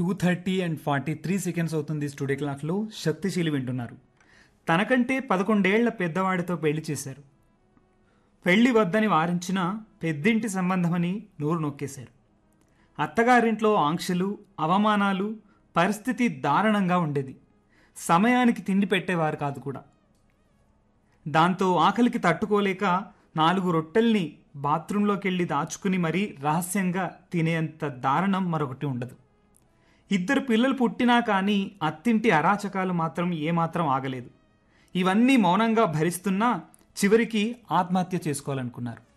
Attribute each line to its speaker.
Speaker 1: two thirty and forty three seconds అవుతుంది studio క్లాక్లో శక్తిశీలి వింటున్నారు తనకంటే పదకొండేళ్ల పెద్దవాడితో పెళ్లి చేశారు పెళ్లి వద్దని వారించిన పెద్దింటి సంబంధమని నోరు నొక్కేశారు అత్తగారింట్లో ఆంక్షలు అవమానాలు పరిస్థితి దారుణంగా ఉండేది సమయానికి తిండి పెట్టేవారు కాదు కూడా దాంతో ఆకలికి తట్టుకోలేక నాలుగు రొట్టెల్ని బాత్రూంలోకి వెళ్ళి దాచుకుని మరీ రహస్యంగా తినేంత దారుణం మరొకటి ఉండదు ఇద్దరు పిల్లలు పుట్టినా కానీ అత్తింటి అరాచకాలు మాత్రం ఏమాత్రం ఆగలేదు ఇవన్నీ మౌనంగా భరిస్తున్నా చివరికి ఆత్మహత్య చేసుకోవాలనుకున్నారు